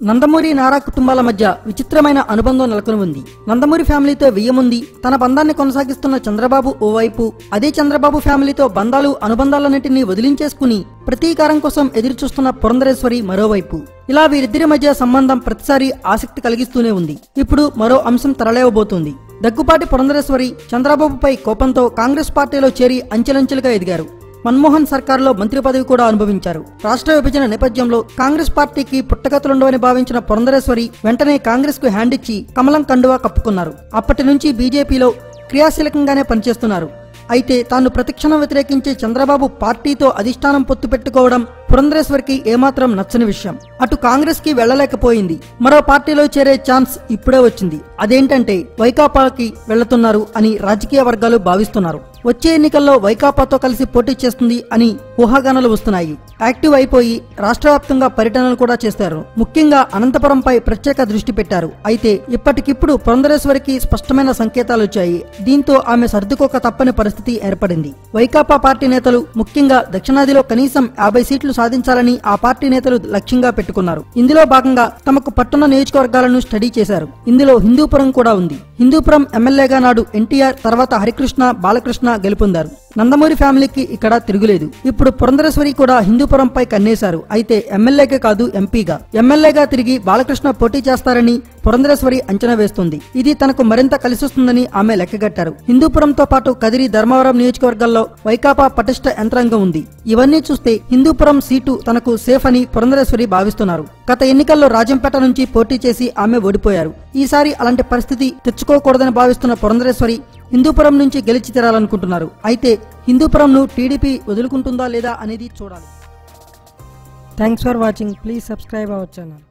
నందమూరి నారా కుటుంబాల మధ్య విచిత్రమైన అనుబంధం నెలకొని ఉంది నందమూరి ఫ్యామిలీతో వెయ్యముంది తన బంధాన్ని కొనసాగిస్తున్న చంద్రబాబు ఓవైపు అదే చంద్రబాబు ఫ్యామిలీతో బంధాలు అనుబంధాలన్నింటినీ వదిలించేసుకుని ప్రతీకారం కోసం ఎదురుచూస్తున్న పురంధరేశ్వరి మరోవైపు ఇలా వీరిద్దరి మధ్య సంబంధం ప్రతిసారి ఆసక్తి కలిగిస్తూనే ఉంది ఇప్పుడు మరో అంశం తరలేవబోతోంది దగ్గుపాటి పురంధరేశ్వరి చంద్రబాబుపై కోపంతో కాంగ్రెస్ పార్టీలో చేరి అంచెలంచెలుగా ఎదిగారు మన్మోహన్ సర్కార్లో మంత్రి పదవి కూడా అనుభవించారు రాష్ట్ర విభజన నేపథ్యంలో కాంగ్రెస్ పార్టీకి పుట్టగతులుండవని భావించిన పురంధరేశ్వరి వెంటనే కాంగ్రెస్ కు హ్యాండ్ ఇచ్చి కమలం కండువా కప్పుకున్నారు అప్పటి నుంచి బీజేపీలో క్రియాశీలకంగానే పనిచేస్తున్నారు అయితే తాను ప్రతిక్షణం వ్యతిరేకించే చంద్రబాబు పార్టీతో అధిష్టానం పొత్తు పెట్టుకోవడం పురంధరేశ్వరికి ఏమాత్రం నచ్చని విషయం అటు కాంగ్రెస్ కి వెళ్లలేకపోయింది మరో పార్టీలో చేరే ఛాన్స్ ఇప్పుడే వచ్చింది అదేంటంటే వైకాపాకి వెళ్తున్నారు అని రాజకీయ వర్గాలు భావిస్తున్నారు వచ్చే ఎన్నికల్లో వైకాపాతో కలిసి పోటీ చేస్తుంది అని ఊహాగానాలు వస్తున్నాయి యాక్టివ్ అయిపోయి రాష్ట్ర వ్యాప్తంగా పర్యటనలు కూడా చేస్తారు ముఖ్యంగా అనంతపురంపై ప్రత్యేక దృష్టి పెట్టారు అయితే ఇప్పటికిప్పుడు పురంధరేశ్వరికి స్పష్టమైన సంకేతాలు వచ్చాయి దీంతో ఆమె సర్దుకోక తప్పని పరిస్థితి ఏర్పడింది వైకాపా పార్టీ నేతలు ముఖ్యంగా దక్షిణాదిలో కనీసం యాభై సీట్లు సాధించాలని ఆ పార్టీ నేతలు లక్ష్యంగా పెట్టుకున్నారు ఇందులో భాగంగా తమకు పట్టున్న నియోజకవర్గాలను స్టడీ చేశారు ఇందులో హిందూపురం కూడా ఉంది హిందూపురం ఎమ్మెల్యేగా నాడు ఎన్టీఆర్ తర్వాత హరికృష్ణ బాలకృష్ణ గెలుపొందారు నందమూరి ఫ్యామిలీకి ఇక్కడ తిరుగులేదు ఇప్పుడు పురంధరేశ్వరి కూడా హిందూపురంపై కన్నేశారు అయితే ఎమ్మెల్యేగా కాదు ఎంపీగా ఎమ్మెల్యేగా తిరిగి బాలకృష్ణ పోటీ చేస్తారని పురంధరేశ్వరి అంచనా వేస్తుంది ఇది తనకు మరింత కలిసొస్తుందని ఆమె లెక్కగట్టారు హిందూపురంతో పాటు కదిరి ధర్మవరం నియోజకవర్గాల్లో వైకాపా పటిష్ట యంత్రాంగం ఉంది ఇవన్నీ చూస్తే హిందూపురం సీటు తనకు సేఫ్ అని పురంధరేశ్వరి భావిస్తున్నారు గత ఎన్నికల్లో రాజంపేట నుంచి పోటీ చేసి ఆమె ఓడిపోయారు ఈసారి అలాంటి పరిస్థితి తెచ్చుకోకూడదని భావిస్తున్న పురంధరేశ్వరి హిందూపురం నుంచి గెలిచి తీరాలనుకుంటున్నారు అయితే హిందూపురంను టీడీపీ వదులుకుంటుందా లేదా అనేది చూడాలి thanks for watching please subscribe our channel